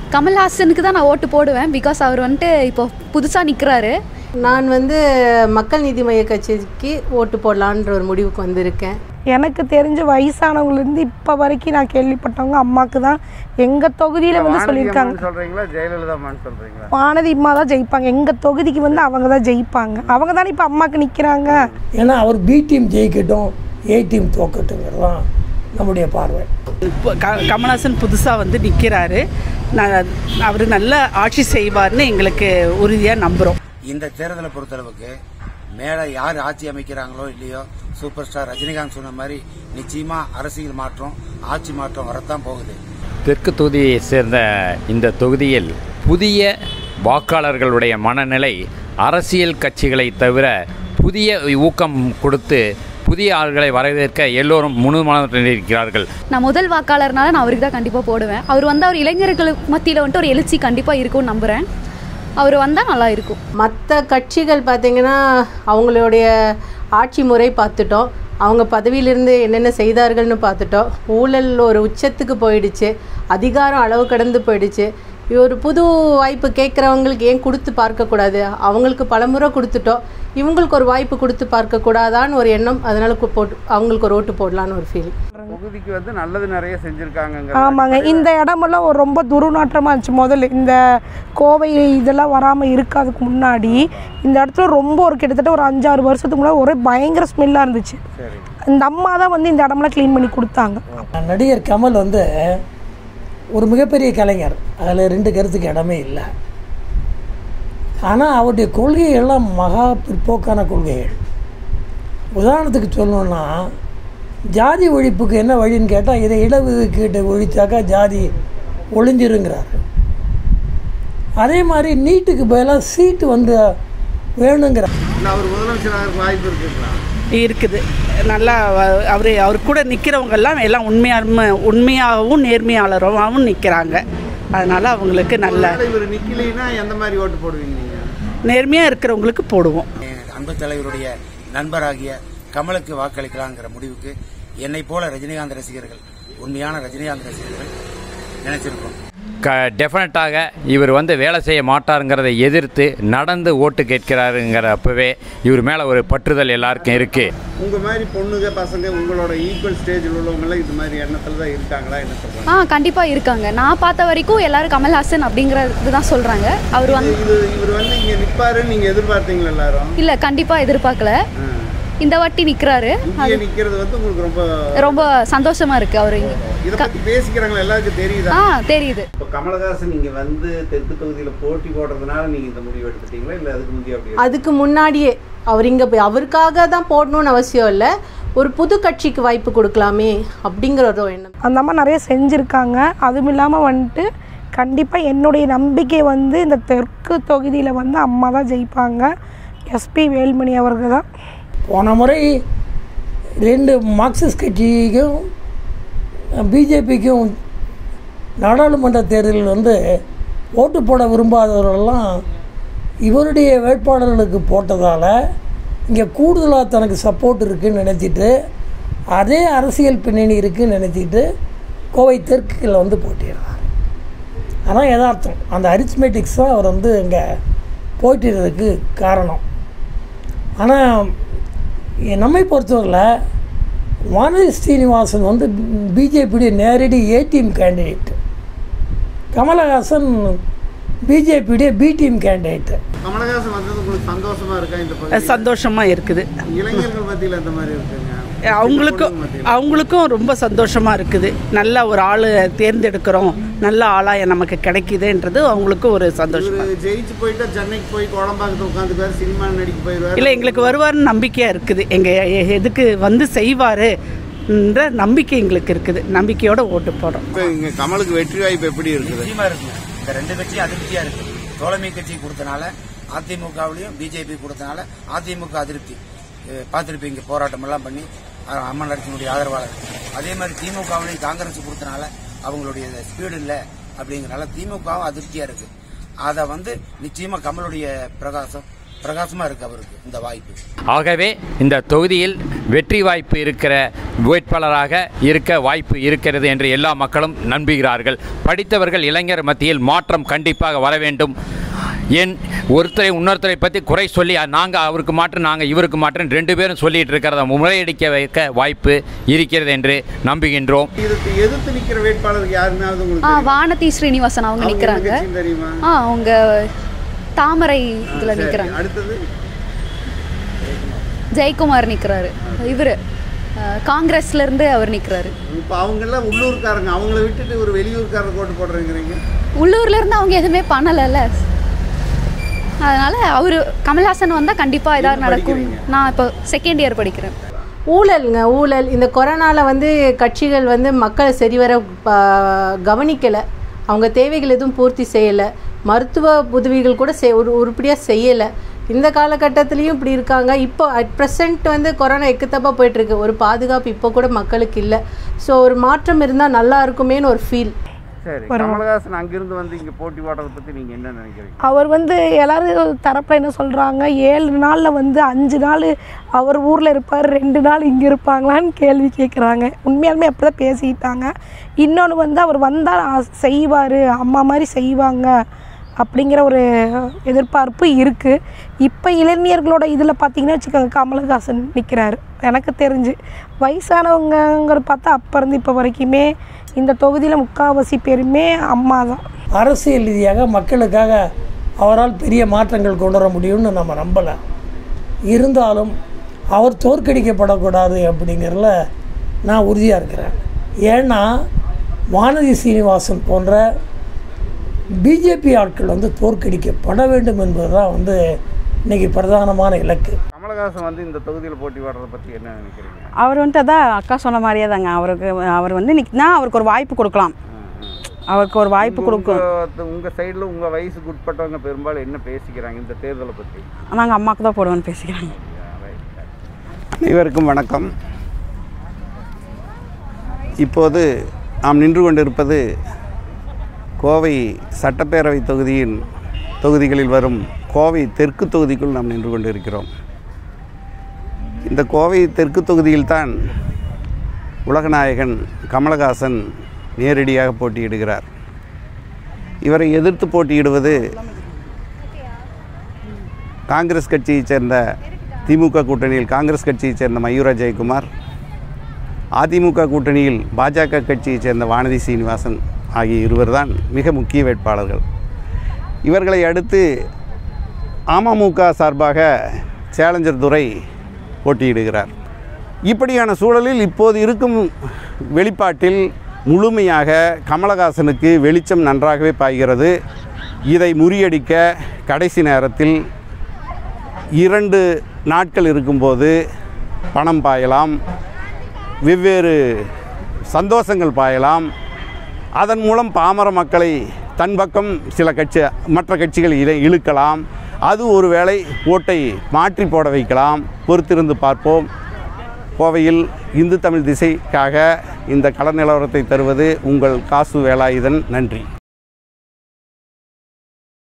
கமல்ஹாசனுக்கு தான் நான் ஓட்டு போடுவேன் பிகாஸ் அவர் வந்துட்டு இப்போ புதுசாக நிற்கிறாரு நான் வந்து மக்கள் நீதி மைய கட்சிக்கு ஓட்டு போடலான்ற ஒரு முடிவுக்கு வந்திருக்கேன் எனக்கு தெரிஞ்ச வயசானவங்கலேருந்து இப்போ வரைக்கும் நான் கேள்விப்பட்டவங்க அம்மாவுக்கு தான் எங்கள் தொகுதியில் வந்து சொல்லியிருக்காங்க வானதியம்மான்னு சொல்றீங்களா ஜெயலலிதாமான்னு சொல்றீங்களா வானதி அம்மா தான் ஜெயிப்பாங்க எங்கள் தொகுதிக்கு வந்து அவங்க தான் ஜெயிப்பாங்க அவங்க தானே இப்போ அம்மாவுக்கு நிற்கிறாங்க ஏன்னா அவர் பி டீம் ஜெயிக்கட்டும் ஏ டீம் தோக்கட்டுங்கிறது தான் நம்முடைய பார்வை இப்போ க கமல்ஹாசன் புதுசாக வந்து நிற்கிறாரு நான் அவர் நல்ல ஆட்சி செய்வார்னு எங்களுக்கு உறுதியாக நம்புகிறோம் இந்த தேர்தலை பொறுத்தளவுக்கு மேலே யார் ஆட்சி அமைக்கிறாங்களோ இல்லையோ சூப்பர் ஸ்டார் ரஜினிகாந்த் சொன்ன மாதிரி நிச்சயமா அரசியல் மாற்றம் ஆட்சி மாற்றம் வரத்தான் போகுது தெற்கு தொகுதியை சேர்ந்த இந்த தொகுதியில் புதிய வாக்காளர்களுடைய மனநிலை அரசியல் கட்சிகளை தவிர புதிய ஊக்கம் கொடுத்து புதிய ஆள்களை வரவேற்க எல்லோரும் முழு மனதுடன் இருக்கிறார்கள் நான் முதல் வாக்காளர்னால நான் அவருக்கு தான் கண்டிப்பாக போடுவேன் அவர் வந்து அவர் இளைஞர்கள் மத்தியில் வந்துட்டு ஒரு எழுச்சி கண்டிப்பாக இருக்கும்னு நம்புகிறேன் அவர் வந்தால் நல்லா இருக்கும் மற்ற கட்சிகள் பார்த்தீங்கன்னா அவங்களுடைய ஆட்சி முறை பார்த்துட்டோம் அவங்க பதவியிலிருந்து என்னென்ன செய்தார்கள்னு பார்த்துட்டோம் ஊழல் ஒரு உச்சத்துக்கு போயிடுச்சு அதிகாரம் அளவு கடந்து போயிடுச்சு ஒரு புது வாய்ப்பு கேட்குறவங்களுக்கு ஏன் கொடுத்து பார்க்கக்கூடாது அவங்களுக்கு பலமுறை கொடுத்துட்டோம் இவங்களுக்கு ஒரு வாய்ப்பு கொடுத்து பார்க்கக்கூடாதான்னு ஒரு எண்ணம் அதனால கு- போட்டு அவங்களுக்கு ஒரு ஓட்டு போடலான்னு ஒரு ஃபீலிங் தொகுதிக்கு வந்து நல்லது நிறைய செஞ்சிருக்காங்க ஆமாங்க இந்த இடமெல்லாம் ஒரு ரொம்ப துர்நாற்றமாக இருந்துச்சு முதல்ல இந்த கோவை இதெல்லாம் வராமல் இருக்காதுக்கு முன்னாடி இந்த இடத்துல ரொம்ப ஒரு கிட்டத்தட்ட ஒரு அஞ்சாறு வருஷத்துக்கு முன்னாடி ஒரே பயங்கர ஸ்மெல்லாக இருந்துச்சு சரி இந்த அம்மா தான் வந்து இந்த இடமெல்லாம் க்ளீன் பண்ணி கொடுத்தாங்க நடிகர் கமல் வந்து ஒரு மிகப்பெரிய கலைஞர் அதில் ரெண்டு கருத்துக்கு இடமே இல்லை ஆனால் அவருடைய கொள்கைகள்லாம் மகா பிற்போக்கான கொள்கைகள் உதாரணத்துக்கு சொல்லணும்னா ஜாதி ஒழிப்புக்கு என்ன வழின்னு கேட்டால் இதை இடஒதுக்கீட்டை ஒழித்தாக்கா ஜாதி ஒளிஞ்சிருங்கிறார் அதே மாதிரி நீட்டுக்கு பதிலாக சீட்டு வந்து வேணுங்கிறார் இல்லை அவர் முதலமைச்சராக வாய்ப்பு இருக்குங்களா இருக்குது நல்லா அவர் அவர் கூட நிற்கிறவங்கெல்லாம் எல்லாம் உண்மையாக உண்மையாகவும் நேர்மையாளராகவும் நிற்கிறாங்க அதனால் அவங்களுக்கு நல்ல ஒருவேளை இவர் நிக்கலைன்னா எந்த மாதிரி ஓட்டு போடுவீங்க நீங்க நேர்மையாக இருக்கிறவங்களுக்கு போடுவோம் அன்பு தலைவருடைய நண்பராகிய கமலுக்கு வாக்களிக்கலாங்கிற முடிவுக்கு என்னை போல ரஜினிகாந்த் ரசிகர்கள் உண்மையான ரஜினிகாந்த் ரசிகர்கள் நினைச்சிருக்கோம் க டெஃபினட்டாக இவர் வந்து வேலை செய்ய மாட்டாருங்கிறதை எதிர்த்து நடந்து ஓட்டு கேட்கிறாருங்கிற அப்பவே இவர் மேலே ஒரு பற்றுதல் எல்லாருக்கும் இருக்குது உங்க மாதிரி பொண்ணுங்க பசங்க உங்களோட ஈக்குவல் ஸ்டேஜில் உள்ளவங்கலாம் இது மாதிரி எண்ணத்துல தான் இருக்காங்களா என்ன சொல்றாங்க ஆ கண்டிப்பாக இருக்காங்க நான் பார்த்த வரைக்கும் எல்லாரும் கமல்ஹாசன் அப்படிங்கிறது தான் சொல்கிறாங்க அவர் வந்து இது இவர் வந்து இங்க நிப்பாருன்னு நீங்க எதிர்பார்த்தீங்களா எல்லாரும் இல்லை கண்டிப்பாக எதிர்பார்க்கல ஆ. இந்த வாட்டி நிற்கிறாரு இங்கே நிக்கிறது வந்து உங்களுக்கு ரொம்ப ரொம்ப சந்தோஷமாக இருக்குது அவர் இதை பத்தி பேசிக்கிறாங்களா எல்லாருக்கும் தெரியுதா ஆ தெரியுது இப்போ கமலஹாசன் நீங்க வந்து தெற்கு தொகுதியில போட்டி போடுறதுனால நீங்க இந்த முடிவு எடுத்துட்டீங்களா இல்ல அதுக்கு முந்தைய அப்படி அதுக்கு முன்னாடியே அவர் இங்கே போய் அவருக்காக தான் போடணும்னு அவசியம் இல்லை ஒரு புது கட்சிக்கு வாய்ப்பு கொடுக்கலாமே அப்படிங்கிற ஒரு எண்ணம் அந்த அம்மா நிறைய செஞ்சுருக்காங்க அதுவும் இல்லாமல் வந்துட்டு கண்டிப்பாக என்னுடைய நம்பிக்கை வந்து இந்த தெற்கு தொகுதியில் வந்து அம்மா தான் ஜெயிப்பாங்க எஸ்பி வேல்மணி அவர்கள் தான் போன முறை ரெண்டு மார்க்சிஸ்ட் கட்சிக்கும் பிஜேபிக்கும் நாடாளுமன்ற தேர்தலில் வந்து ஓட்டு போட விரும்பாதவர்கள்லாம் இவருடைய வேட்பாளர்களுக்கு போட்டதால் இங்கே கூடுதலாக தனக்கு சப்போர்ட் இருக்குன்னு நினைச்சிட்டு அதே அரசியல் பின்னணி இருக்குன்னு நினைச்சிட்டு கோவை தெற்கில் வந்து போட்டிடுறார் அதான் யதார்த்தம் அந்த அரித்மெட்டிக்ஸ் தான் அவர் வந்து இங்கே போட்டிடுறதுக்கு காரணம் ஆனால் நம்மை பொறுத்தவரையில் வானதி ஸ்ரீனிவாசன் வந்து பிஜேபியுடைய நேரடி ஏ டீம் கேண்டிடேட் கமலஹாசன் பிஜேபியுடைய பி டீம் கேண்டிடேட் கமலஹாசன் வந்தது உங்களுக்கு சந்தோஷமா இருக்கா இந்த பகுதி சந்தோஷமாக இருக்குது இளைஞர்கள் மத்தியில் அந்த மாதிரி இருக்குங்க அவங்களுக்கும் அவங்களுக்கும் ரொம்ப சந்தோஷமாக இருக்குது நல்ல ஒரு ஆள் தேர்ந்தெடுக்கிறோம் நல்ல ஆளாக நமக்கு கிடைக்குதுன்றது அவங்களுக்கும் ஒரு சந்தோஷம் இவரு ஜெயிச்சு போயிட்டா சென்னைக்கு போய் குழம்பாக்கத்தை உட்காந்துக்குவாரு சினிமா நடிக்க போயிடுவாரு இல்லை எங்களுக்கு வருவார்னு நம்பிக்கையாக இருக்குது எங்கள் எதுக்கு வந்து செய்வார் என்ற நம்பிக்கை எங்களுக்கு இருக்குது நம்பிக்கையோட ஓட்டு போடுறோம் இப்போ இங்க கமலுக்கு வெற்றி வாய்ப்பு எப்படி இருக்குது நிச்சயமா இருக்குங்க இந்த ரெண்டு கட்சியும் அதிருப்தியா இருக்கு தோழமை கட்சி கொடுத்தனால அதிமுகவிலையும் பிஜேபி கொடுத்தனால அதிமுக அதிருப்தி அஹ் பார்த்திருப்பீங்க போராட்டம் எல்லாம் பண்ணி அஹ் அம்மன் லட்சுமியுடைய ஆதரவாளர் அதே மாதிரி திமுகவிலையும் காங்கிரஸ் கொடுத்தனால அவங்களுடைய ஸ்பீடு இல்லை அப்படிங்கறனால திமுகவும் அதிருப்தியா இருக்கு அதை வந்து நிச்சயமா கமலுடைய பிரகாசம் பிரகாசமாக இருக்குது அவருக்கு இந்த வாய்ப்பு ஆகவே இந்த தொகுதியில் வெற்றி வாய்ப்பு இருக்கிற வேட்பாளராக இருக்க வாய்ப்பு இருக்கிறது என்று எல்லா மக்களும் நம்புகிறார்கள் படித்தவர்கள் இளைஞர் மத்தியில் மாற்றம் கண்டிப்பாக வர வேண்டும் என் ஒருத்தரை இன்னொருத்தரை பற்றி குறை சொல்லி நாங்கள் அவருக்கு மாற்றம் நாங்கள் இவருக்கு மாற்றம் ரெண்டு பேரும் சொல்லிட்டு இருக்கிறத முறையடிக்க வைக்க வாய்ப்பு இருக்கிறது என்று நம்புகின்றோம் இதுக்கு எதிர்த்து நிக்கிற வேட்பாளர் யாருன்னாவது ஆ உங்களுக்கு தெரியுமா? வானதி ஸ்ரீனிவாசன் அவங்க அவங்க என்ன நிற்கிறாங்க கட்சின்னு தெரியுமா ஆ அவங்க தாமரை இதில் சரி. நிற்கிறாங்க அடுத்தது ஜெயக்குமார் நிற்கிறாரு இவர் காங்கிரஸ்ல இருந்து அவர் நிற்கிறாரு இப்ப அவங்க எல்லாம் உள்ளூர்காரங்க அவங்கள விட்டுட்டு ஒரு வெளியூர்காரர் கோட்டு போடுறீங்கிறீங்க உள்ளூர்ல இருந்து அவங்க எதுவுமே பண்ணலைல்ல அதனால அவர் கமல்ஹாசன் வந்தால் கண்டிப்பாக ஏதாவது என்ன நடக்கும் படிக்கிறீங்க? நான் இப்போ செகண்ட் இயர் படிக்கிறேன் ஊழலுங்க ஊழல் இந்த கொரோனாவில் வந்து கட்சிகள் வந்து மக்களை சரிவர கவனிக்கலை அவங்க தேவைகள் எதுவும் பூர்த்தி செய்யலை மருத்துவ உதவிகள் கூட செய் ஒரு உருப்படியாக செய்யலை இந்த காலகட்டத்திலையும் இப்படி இருக்காங்க இப்போ அட் ப்ரெசென்ட் வந்து கொரோனா எக்குத்தப்பாக போயிட்டுருக்கு ஒரு பாதுகாப்பு இப்போ கூட மக்களுக்கு இல்லை ஸோ ஒரு மாற்றம் இருந்தால் நல்லா இருக்குமேன்னு ஒரு ஃபீல் சரி கமலஹாசன் அங்கிருந்து வந்து இங்க போட்டி போடுறத பத்தி நீங்க என்ன நினைக்கிறீங்க அவர் வந்து எல்லாரும் தரப்பில் என்ன சொல்கிறாங்க ஏழு நாளில் வந்து அஞ்சு நாள் அவர் ஊரில் இருப்பார் ரெண்டு நாள் இங்கே இருப்பாங்களான்னு கேள்வி கேட்குறாங்க உண்மையாலுமே அப்படி தான் பேசிக்கிட்டாங்க இன்னொன்று வந்து அவர் வந்தால் செய்வார் அம்மா மாதிரி செய்வாங்க அப்படிங்கிற ஒரு எதிர்பார்ப்பு இருக்குது இப்போ இளைஞர்களோட இதில் பார்த்தீங்கன்னா வச்சுக்கோங்க கமலஹாசன் நிற்கிறாரு எனக்கு தெரிஞ்சு வயசானவங்கங்கிற பார்த்தா அப்போ இருந்து இப்போ வரைக்குமே இந்த தொகுதியில் முக்கால்வாசி பேருமே அம்மா தான் அரசியல் ரீதியாக மக்களுக்காக அவரால் பெரிய மாற்றங்கள் கொண்டு வர முடியும்னு நம்ம நம்பலை இருந்தாலும் அவர் தோற்கடிக்கப்படக்கூடாது அப்படிங்கிறதுல நான் உறுதியாக இருக்கிறேன் ஏன்னா வானதி சீனிவாசன் போன்ற பிஜேபி ஆட்கள் வந்து தோற்கடிக்கப்பட வேண்டும் என்பது தான் வந்து இன்னைக்கு பிரதானமான இலக்கு கமலஹாசன் வந்து இந்த தொகுதியில போட்டி போடுறத பத்தி என்ன நினைக்கிறீங்க அவர் வந்துட்டு அதான் அக்கா சொன்ன மாதிரியே தாங்க அவருக்கு அவர் வந்து நிற்கினா அவருக்கு ஒரு வாய்ப்பு கொடுக்கலாம் அவருக்கு ஒரு வாய்ப்பு உங்க- கொடுக்கும் உங்க- உங்க சைடுல உங்க வயசுக்கு உட்பட்டவங்க பெரும்பாலும் என்ன பேசிக்கிறாங்க இந்த தேர்தலை பத்தி நாங்கள் அம்மாவுக்கு தான் போடுவோன்னு பேசிக்கிறாங்க அனைவருக்கும் வணக்கம் இப்போது நாம் நின்று கொண்டிருப்பது கோவை சட்டப்பேரவை தொகுதியின் தொகுதிகளில் வரும் கோவை தெற்கு தொகுதிக்குள் நாம் நின்று கொண்டிருக்கிறோம் இந்த கோவை தெற்கு தொகுதியில்தான் உலகநாயகன் கமலஹாசன் நேரடியாக போட்டியிடுகிறார் இவரை எதிர்த்து போட்டியிடுவது காங்கிரஸ் கட்சியைச் சேர்ந்த திமுக கூட்டணியில் காங்கிரஸ் கட்சியைச் சேர்ந்த மயூரா ஜெயக்குமார் அதிமுக கூட்டணியில் பாஜக கட்சியைச் சேர்ந்த வானதி சீனிவாசன் ஆகிய இருவர்தான் மிக முக்கிய வேட்பாளர்கள் இவர்களை அடுத்து அமமுக சார்பாக சேலஞ்சர் துரை போட்டியிடுகிறார் இப்படியான சூழலில் இப்போது இருக்கும் வெளிப்பாட்டில் முழுமையாக கமலஹாசனுக்கு வெளிச்சம் நன்றாகவே பாய்கிறது இதை முறியடிக்க கடைசி நேரத்தில் இரண்டு நாட்கள் இருக்கும்போது பணம் பாயலாம் வெவ்வேறு சந்தோஷங்கள் பாயலாம் அதன் மூலம் பாமர மக்களை தன் பக்கம் சில கட்சி மற்ற கட்சிகள் இதை இழுக்கலாம் அது ஒருவேளை ஓட்டை மாற்றி போட வைக்கலாம் பொறுத்திருந்து பார்ப்போம் கோவையில் இந்து தமிழ் திசைக்காக இந்த கள நிலவரத்தை தருவது உங்கள் காசு வேலாயுதன் நன்றி